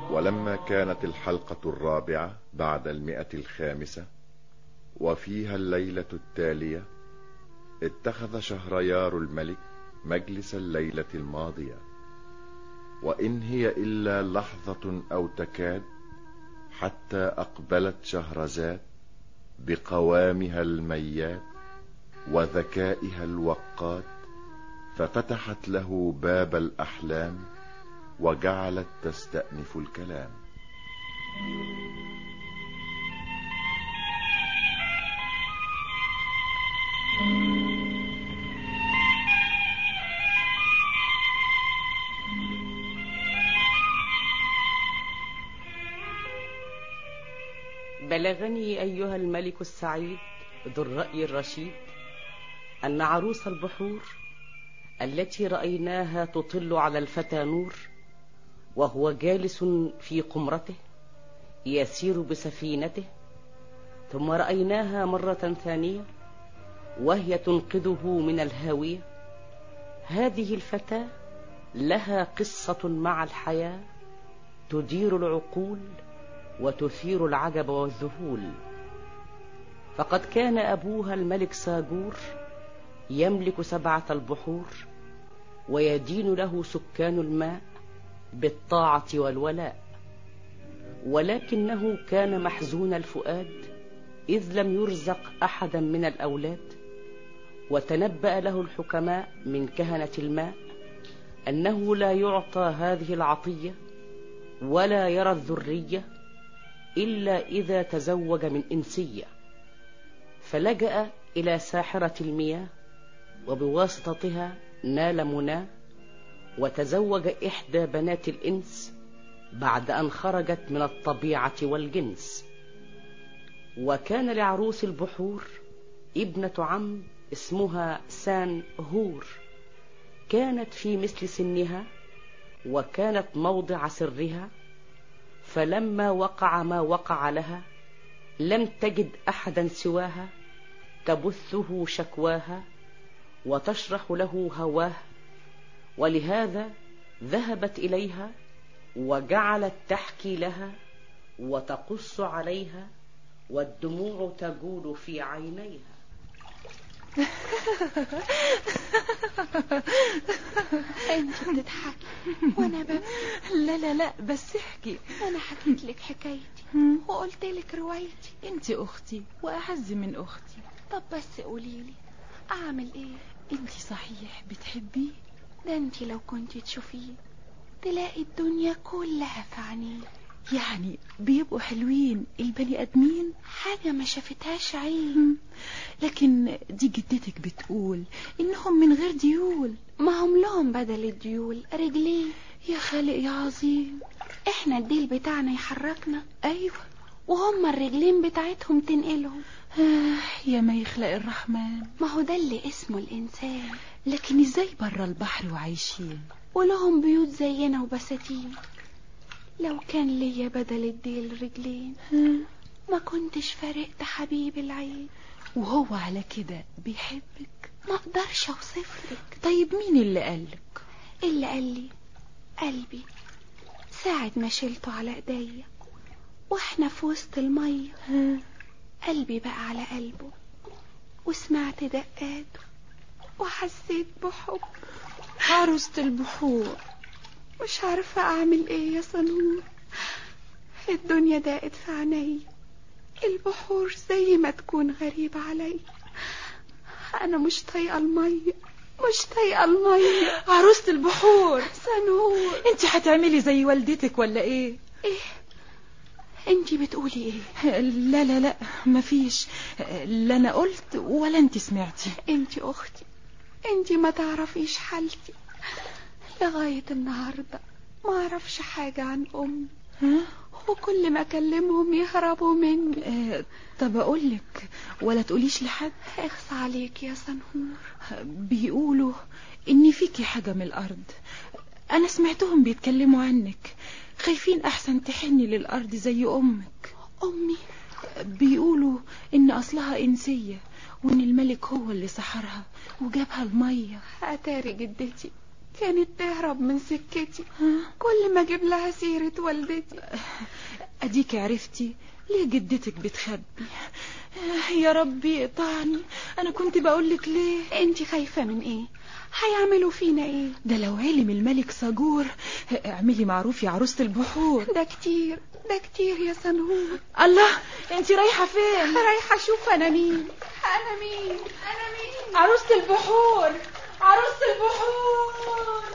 ولما كانت الحلقة الرابعة بعد المئة الخامسة وفيها الليلة التالية اتخذ شهريار الملك مجلس الليلة الماضية وإن هي إلا لحظة أو تكاد حتى أقبلت شهرزاد بقوامها الميات وذكائها الوقات ففتحت له باب الأحلام وجعلت تستأنف الكلام بلغني أيها الملك السعيد ذو الرأي الرشيد أن عروس البحور التي رأيناها تطل على الفتى نور وهو جالس في قمرته يسير بسفينته ثم رأيناها مرة ثانية وهي تنقذه من الهاوية هذه الفتاة لها قصة مع الحياة تدير العقول وتثير العجب والذهول فقد كان أبوها الملك ساجور يملك سبعة البحور ويدين له سكان الماء بالطاعة والولاء ولكنه كان محزون الفؤاد إذ لم يرزق أحدا من الأولاد وتنبأ له الحكماء من كهنة الماء أنه لا يعطى هذه العطية ولا يرى الذرية إلا إذا تزوج من إنسية فلجأ إلى ساحرة المياه وبواسطتها نال مناه وتزوج إحدى بنات الإنس بعد أن خرجت من الطبيعة والجنس وكان لعروس البحور ابنة عم اسمها سان هور كانت في مثل سنها وكانت موضع سرها فلما وقع ما وقع لها لم تجد أحدا سواها تبثه شكواها وتشرح له هواه ولهذا ذهبت إليها وجعلت تحكي لها وتقص عليها والدموع تجول في عينيها انت بتضحكي وانا ببكي لا لا لا بس احكي انا حكيت لك حكايتي وقلت لك روايتي انت اختي واعز من اختي طب بس قولي لي اعمل ايه انت صحيح بتحبيه ده انت لو كنت تشوفيه تلاقي الدنيا كلها في عينيه يعني بيبقوا حلوين البني ادمين حاجة ما شافتهاش عين لكن دي جدتك بتقول انهم من غير ديول ما هم لهم بدل الديول رجلين يا خالق يا عظيم احنا الديل بتاعنا يحركنا ايوه وهم الرجلين بتاعتهم تنقلهم آه يا ما يخلق الرحمن ما هو ده اللي اسمه الانسان لكن ازاي برا البحر وعايشين ولهم بيوت زينا وبساتين لو كان ليا بدل الديل رجلين ما كنتش فارقت حبيب العين وهو على كده بيحبك ما اقدرش اوصفلك طيب مين اللي قالك اللي قال لي قلبي ساعة ما شلته على ايديا واحنا في وسط المية قلبي بقى على قلبه وسمعت دقاته وحسيت بحب عروسة البحور مش عارفة أعمل إيه يا صنور الدنيا ضاقت في عيني البحور زي ما تكون غريبة علي أنا مش طايقة المية مش طايقة المية عروسة البحور صنور انت هتعملي زي والدتك ولا ايه إيه انتي بتقولي ايه لا لا لا مفيش لا انا قلت ولا انت سمعتي انتي اختي انتي ما تعرفيش حالتي لغاية النهاردة ما اعرفش حاجة عن امي ها؟ وكل ما اكلمهم يهربوا مني آه، طب اقولك ولا تقوليش لحد اخص عليك يا صنهور بيقولوا ان فيكي حاجة من الارض انا سمعتهم بيتكلموا عنك خايفين احسن تحني للارض زي امك امي بيقولوا ان اصلها انسية وان الملك هو اللي سحرها وجابها المية اتاري جدتي كانت تهرب من سكتي كل ما اجيب لها سيرة والدتي اديك عرفتي ليه جدتك بتخبي يا ربي اقطعني انا كنت بقولك ليه انتي خايفة من ايه هيعملوا فينا ايه ده لو علم الملك صجور اعملي معروف يا عروسة البحور ده كتير ده كتير يا سنهور الله انت رايحة فين رايحة اشوف انا مين انا مين انا مين عروسة البحور عروسة البحور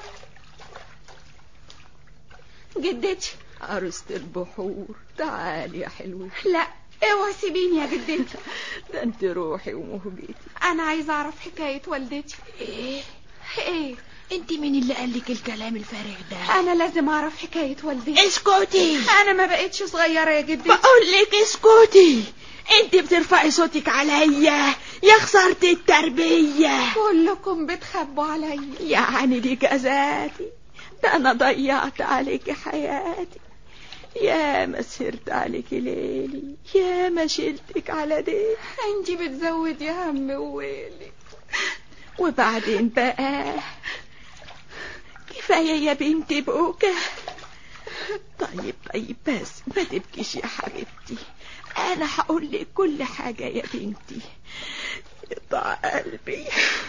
جدتي عروسة البحور تعالي يا حلوة لا اوعي سيبيني يا جدتي ده انت روحي ومهجتي انا عايزة اعرف حكاية والدتي ايه ايه انت مين اللي قالك الكلام الفارغ ده انا لازم اعرف حكاية والدتي اسكتي انا ما بقتش صغيرة يا جدتي بقولك اسكتي انت بترفعي صوتك عليا يا خسارة التربية كلكم بتخبوا عليا يعني دي جزاتي ده انا ضيعت عليك حياتي يا ما سهرت عليك ليلي يا ما شلتك على ديلي انتي بتزودي هم وويلي وبعدين بقى كفاية يا بنتي بوكا طيب طيب بس ما تبكيش يا حبيبتي انا هقول لك كل حاجة يا بنتي يقطع قلبي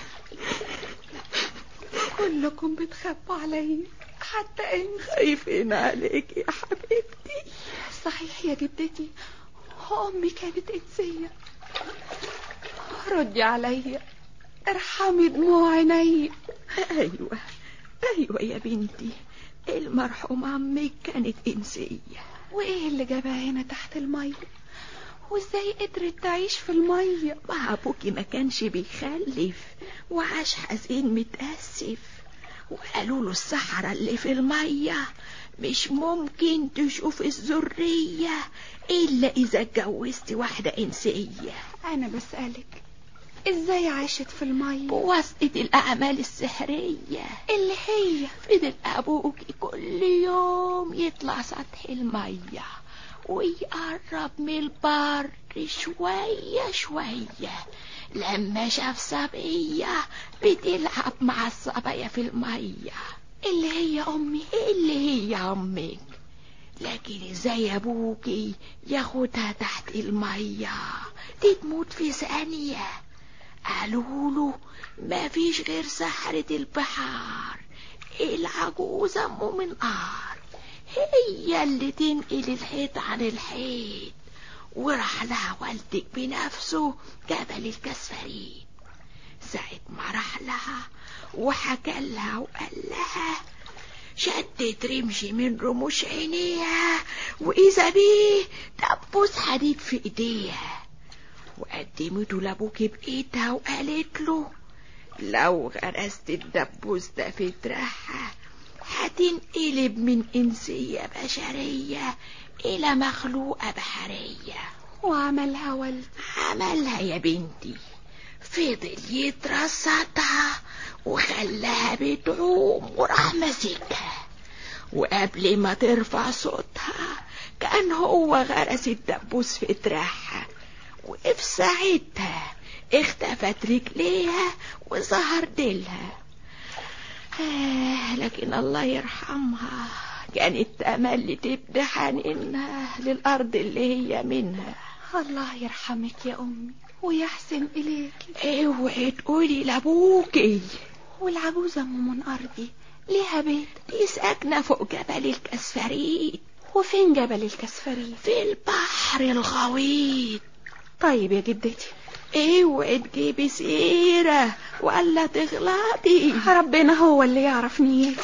كلكم بتخبوا عليا حتى انت خايفين عليك يا حبيبتي صحيح يا جدتي امي كانت انسية ردي عليا ارحمي دموع عيني ايوه ايوه يا بنتي المرحوم عمك كانت انسيه وايه اللي جابها هنا تحت المية وازاي قدرت تعيش في المية ما ابوكي ما كانش بيخلف وعاش حزين متأسف وقالوا له الصحراء اللي في المية مش ممكن تشوف الذرية إلا إذا اتجوزت واحدة إنسية انا بسألك ازاي عاشت في المية بواسطة الأعمال السحرية اللي هي فضل أبوكي كل يوم يطلع سطح المية ويقرب من البر شوية شوية لما شاف صبية بتلعب مع الصبايا في المية اللي هي امي اللي هي أمك لكن ازاي أبوكي ياخدها تحت المية دي تموت في ثانية قالوا له ما فيش غير سحرة البحار العجوز أم من قار هي اللي تنقل الحيط عن الحيط وراح لها والدك بنفسه جبل الكسفرين ساعة ما راح لها وحكى لها وقال لها شدت رمش من رموش عينيها وإذا بيه دبوس حديد في إيديها وقدمته لأبوك بإيدها وقالت له لو غرست الدبوس ده في دراعها هتنقلب من إنسية بشرية إلى مخلوقة بحرية وعملها والدي عملها يا بنتي فضل يترصدها وخلاها بتعوم وراح ماسكها وقبل ما ترفع صوتها كان هو غرس الدبوس في دراعها وفي ساعتها اختفت رجليها وظهر ديلها آه لكن الله يرحمها كانت تملي تبدي حنينها للأرض اللي هي منها الله يرحمك يا امي ويحسن اليكي اوعي تقولي لابوكي والعجوزة ام من ارضي ليها بيت دي ساكنة فوق جبل الكسفريت وفين جبل الكسفرين في البحر الغويط طيب يا جدتي اوعي تجيبي سيرة ولا تغلطي ربنا هو اللي يعرف نيتي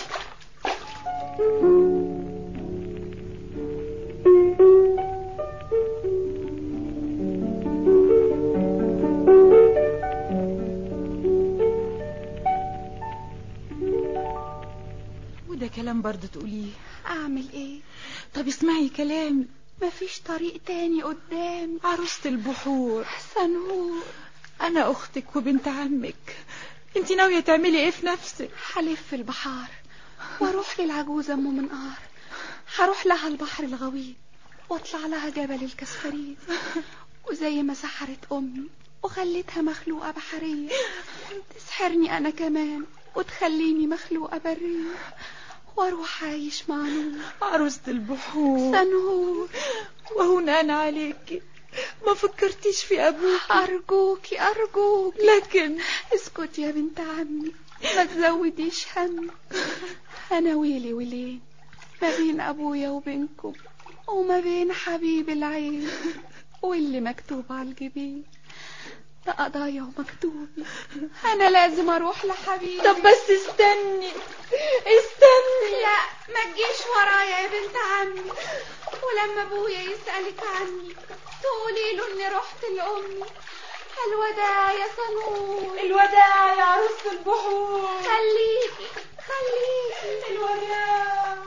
وده كلام برضه تقوليه اعمل ايه طب اسمعي كلامي مفيش طريق تاني قدامي عروسة البحور سنور أنا أختك وبنت عمك انت ناوية تعملي ايه في نفسك هلف في البحار واروح للعجوزة ام منقار هروح لها البحر الغويط واطلع لها جبل الكسفريت وزي ما سحرت امي وخليتها مخلوقة بحرية تسحرني انا كمان وتخليني مخلوقة برية واروح عايش مع نور عروسة البحور سنهور وهنان عليكي ما فكرتيش في أبوك أرجوكي أرجوكي لكن اسكت يا بنت عمي ما تزوديش هم أنا ويلي ولين ما بين أبويا وبينكم وما بين حبيب العين واللي مكتوب على الجبين ده قضايا ومكتوبي أنا لازم أروح لحبيبي طب بس استني استني لا ما تجيش ورايا يا بنت عمي ولما ابويا يسألك عني تقولي له اني رحت لأمي الوداع يا صنور الوداع يا عروسة البحور خليكي خليكي الوداع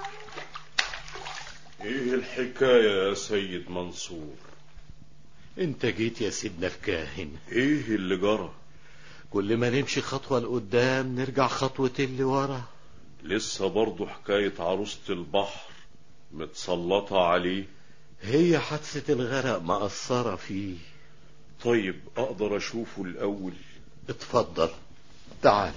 ايه الحكاية يا سيد منصور انت جيت يا سيدنا الكاهن ايه اللي جرى كل ما نمشي خطوة لقدام نرجع خطوتين لورا لسه برضه حكاية عروسة البحر متسلطة عليه هي حادثة الغرق مأثرة فيه طيب اقدر اشوفه الاول اتفضل تعال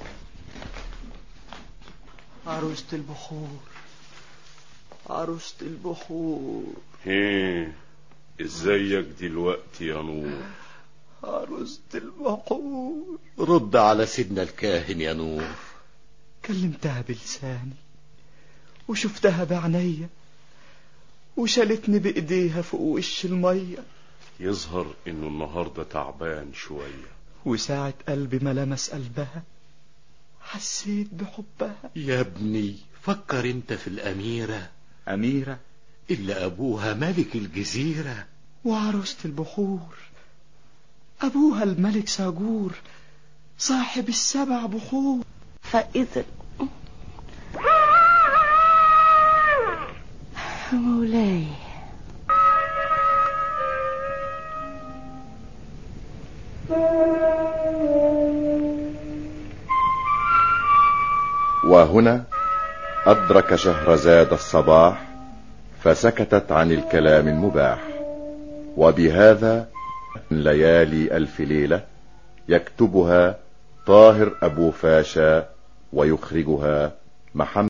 عروسة البحور عروسة البحور ايه ازيك دلوقتي يا نور عروسة البحور رد على سيدنا الكاهن يا نور كلمتها بلساني وشفتها بعينيا وشالتني بإيديها فوق وش المية يظهر انه النهاردة تعبان شوية وساعة قلبي ما لمس قلبها حسيت بحبها يا ابني فكر انت في الأميرة أميرة اللي أبوها ملك الجزيرة وعروسة البحور أبوها الملك ساجور صاحب السبع بحور فإذا مولاي وهنا أدرك شهرزاد الصباح فسكتت عن الكلام المباح وبهذا ليالي ألف ليلة يكتبها طاهر أبو فاشا ويخرجها محمد